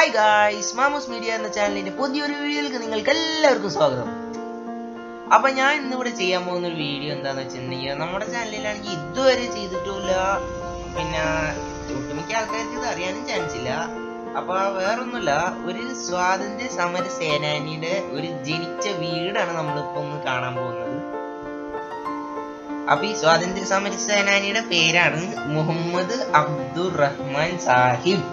hi guys മാമൂസ് media എന്ന ചാനലിന്റെ പുതിയൊരു വീഡിയോയിലേക്ക് നിങ്ങൾക്ക് എല്ലാവർക്കും സ്വാഗതം അപ്പൊ ഞാൻ ഇന്നിവിടെ ചെയ്യാൻ പോകുന്ന ഒരു വീഡിയോ എന്താന്ന് വെച്ചിട്ടുണ്ടെങ്കിൽ നമ്മുടെ ചാനലിലാണെങ്കിൽ ഇതുവരെ ചെയ്തിട്ടില്ല പിന്നെ ഒട്ടുമിക്ക ആൾക്കാർക്ക് ഇത് അറിയാനും ചാൻസ് ഇല്ല അപ്പൊ വേറൊന്നുമില്ല ഒരു സ്വാതന്ത്ര്യ സമര സേനാനിയുടെ ഒരു ജനിച്ച വീടാണ് നമ്മളിപ്പോ ഒന്ന് കാണാൻ പോകുന്നത് അപ്പൊ ഈ സ്വാതന്ത്ര്യ സമര സേനാനിയുടെ പേരാണ് മുഹമ്മദ് അബ്ദുർ റഹ്മാൻ സാഹിബ്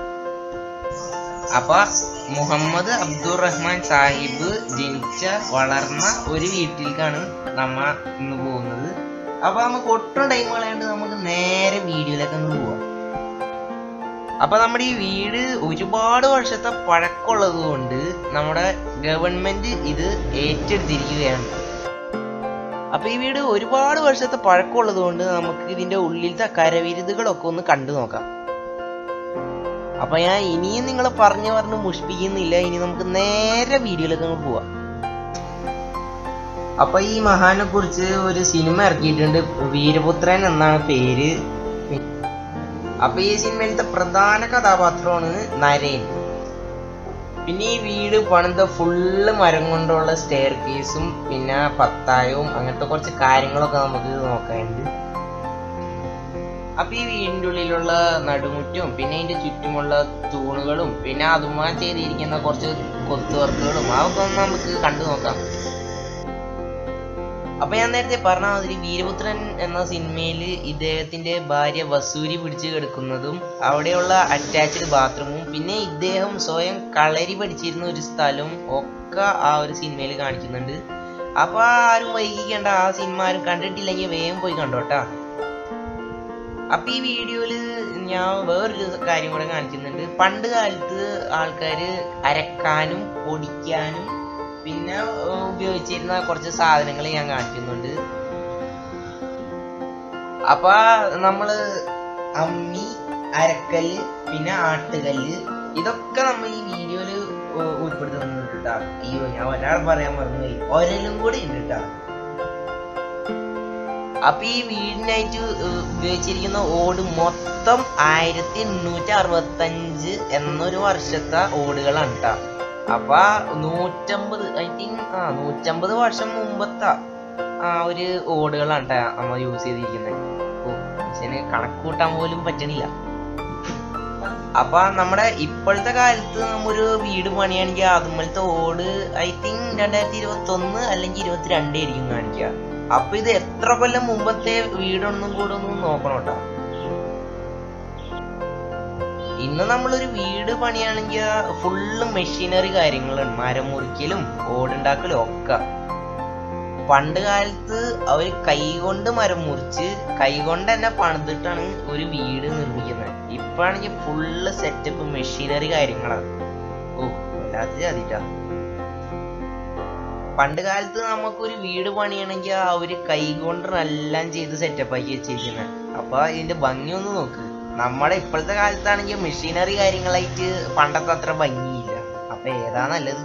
അപ്പൊ മുഹമ്മദ് അബ്ദുർ റഹ്മാൻ സാഹിബ് ജനിച്ച വളർന്ന ഒരു വീട്ടിലേക്കാണ് നമ്മ ഇന്ന് പോകുന്നത് അപ്പൊ നമുക്ക് ഒട്ടും ടൈം കളയാണ്ട് നമുക്ക് നേരെ വീഡിയോയിലേക്ക് അങ്ങ് പോവാം അപ്പൊ നമ്മുടെ ഈ വീട് ഒരുപാട് വർഷത്തെ പഴക്കമുള്ളത് കൊണ്ട് നമ്മുടെ ഗവൺമെന്റ് ഇത് ഏറ്റെടുത്തിരിക്കുകയാണ് അപ്പൊ ഈ വീട് ഒരുപാട് വർഷത്തെ പഴക്കമുള്ളത് കൊണ്ട് നമുക്ക് ഇതിന്റെ ഉള്ളിലത്തെ കരവിരുതുകളൊക്കെ ഒന്ന് കണ്ടു നോക്കാം അപ്പൊ ഞാൻ ഇനിയും നിങ്ങളെ പറഞ്ഞു പറഞ്ഞ് മുഷിപ്പിക്കുന്നില്ല ഇനി നമുക്ക് നേരെ വീഡിയോയിലേക്ക് അങ്ങ് പോവാം അപ്പൊ ഈ മഹാനെ കുറിച്ച് ഒരു സിനിമ ഇറക്കിയിട്ടുണ്ട് വീരപുത്രൻ എന്നാണ് പേര് അപ്പൊ ഈ സിനിമയിലത്തെ പ്രധാന കഥാപാത്രമാണ് നരേൻ പിന്നെ ഈ വീട് പണിത ഫുള്ള് മരം കൊണ്ടുള്ള സ്റ്റെയർ കേസും പിന്നെ പത്തായവും അങ്ങനത്തെ കുറച്ച് കാര്യങ്ങളൊക്കെ നമുക്ക് നോക്കാനുണ്ട് അപ്പൊ ഈ വീടിന്റെ ഉള്ളിലുള്ള നടുമുറ്റും പിന്നെ അതിന്റെ ചുറ്റുമുള്ള തൂണുകളും പിന്നെ അതുമാ ചെയ്തിരിക്കുന്ന കുറച്ച് കൊത്തുവർക്കുകളും അതൊക്കെ ഒന്ന് നമുക്ക് കണ്ടു നോക്കാം അപ്പൊ ഞാൻ നേരത്തെ പറഞ്ഞ മാതിരി വീരപുത്രൻ എന്ന സിനിമയിൽ ഇദ്ദേഹത്തിന്റെ ഭാര്യ വസൂരി പിടിച്ചു കിടക്കുന്നതും അവിടെയുള്ള അറ്റാച്ച്ഡ് ബാത്റൂമും പിന്നെ ഇദ്ദേഹം സ്വയം കളരി പഠിച്ചിരുന്ന ഒരു സ്ഥലവും ഒക്കെ ആ ഒരു സിനിമയിൽ കാണിക്കുന്നുണ്ട് അപ്പൊ ആരും വൈകിക്കേണ്ട ആ സിനിമ ആരും കണ്ടിട്ടില്ലെങ്കിൽ വേഗം പോയി കണ്ടോട്ടാ അപ്പൊ ഈ വീഡിയോയില് ഞാൻ വേറൊരു കാര്യം കൂടെ കാണിക്കുന്നുണ്ട് പണ്ട് കാലത്ത് ആൾക്കാര് അരക്കാനും പൊടിക്കാനും പിന്നെ ഉപയോഗിച്ചിരുന്ന കുറച്ച് സാധനങ്ങൾ ഞാൻ കാണിക്കുന്നുണ്ട് അപ്പൊ നമ്മള് അമ്മി അരക്കല്ല് പിന്നെ ആട്ടുകല്ല് ഇതൊക്കെ നമ്മൾ ഈ വീഡിയോയില് ഉൾപ്പെടുത്തുന്നുണ്ട് കേട്ടാ അയ്യോ ഞാൻ ഒരാൾ പറയാൻ മറന്നുപോയി ഒരലും കൂടി ഉണ്ട് കേട്ടാ അപ്പൊ ഈ വീടിനായിട്ട് ഉപയോഗിച്ചിരിക്കുന്ന ഓട് മൊത്തം ആയിരത്തി എണ്ണൂറ്റി അറുപത്തി അഞ്ച് എന്നൊരു വർഷത്തെ ഓടുകളാണ് കേട്ടോ അപ്പൊ നൂറ്റമ്പത് ഐ തിങ്ക് ആ നൂറ്റമ്പത് വർഷം മുമ്പത്തെ ആ ഒരു ഓടുകളാണ് കേട്ടോ നമ്മൾ യൂസ് ചെയ്തിരിക്കുന്നത് ഓ മനുഷ്യന് കണക്ക് കൂട്ടാൻ പോലും പറ്റണില്ല അപ്പൊ നമ്മുടെ ഇപ്പോഴത്തെ കാലത്ത് നമ്മൊരു വീട് പണിയാണെങ്കിൽ അതുപോലത്തെ ഓട് ഐ തിങ്ക് രണ്ടായിരത്തി ഇരുപത്തി ഒന്ന് അല്ലെങ്കിൽ ഇരുപത്തിരണ്ട് ആയിരിക്കും കാണിക്കുക അപ്പൊ ഇത് എത്ര കൊല്ലം മുമ്പത്തെ വീടൊന്നും കൂടെ ഒന്ന് നോക്കണം കേട്ടോ ഇന്ന് നമ്മളൊരു വീട് പണിയാണെങ്കിൽ ഫുള്ള് മെഷീനറി കാര്യങ്ങളാണ് മരം മുറിക്കലും ഓടുണ്ടാക്കലും ഒക്കെ പണ്ട് കാലത്ത് അവര് കൈകൊണ്ട് മരം മുറിച്ച് കൈകൊണ്ട് തന്നെ പണിതിട്ടാണ് ഒരു വീട് നിർമ്മിക്കുന്നത് ഇപ്പാണെങ്കിൽ ഫുള്ള് സെറ്റപ്പ് മെഷീനറി കാര്യങ്ങളാണ് ഓ വല്ലാത്ത ചതിട്ടാ പണ്ട് കാലത്ത് നമുക്കൊരു വീട് പണിയണമെങ്കിൽ അവര് കൈകൊണ്ട് എല്ലാം ചെയ്ത് സെറ്റപ്പ് ആക്കി വെച്ചിരിക്കുന്നത് അപ്പൊ ഇതിന്റെ ഭംഗി ഒന്ന് നോക്ക് നമ്മുടെ ഇപ്പോഴത്തെ കാലത്താണെങ്കിൽ മെഷീനറി കാര്യങ്ങളായിട്ട് പണ്ടത്തെ അത്ര ഭംഗിയില്ല അപ്പൊ ഏതാ നല്ലത്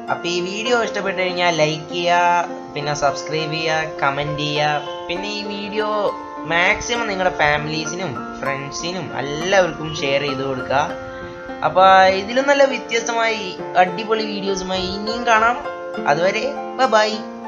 അപ്പൊ ഈ വീഡിയോ ഇഷ്ടപ്പെട്ടു കഴിഞ്ഞാൽ ലൈക്ക് ചെയ്യുക പിന്നെ സബ്സ്ക്രൈബ് ചെയ്യുക കമന്റ് ചെയ്യുക പിന്നെ ഈ വീഡിയോ മാക്സിമം നിങ്ങളുടെ ഫാമിലീസിനും ഫ്രണ്ട്സിനും എല്ലാവർക്കും ഷെയർ ചെയ്ത് കൊടുക്കുക അപ്പൊ ഇതിലും നല്ല വ്യത്യസ്തമായി അടിപൊളി വീഡിയോസുമായി ഇനിയും കാണാം അതുവരെ ബൈ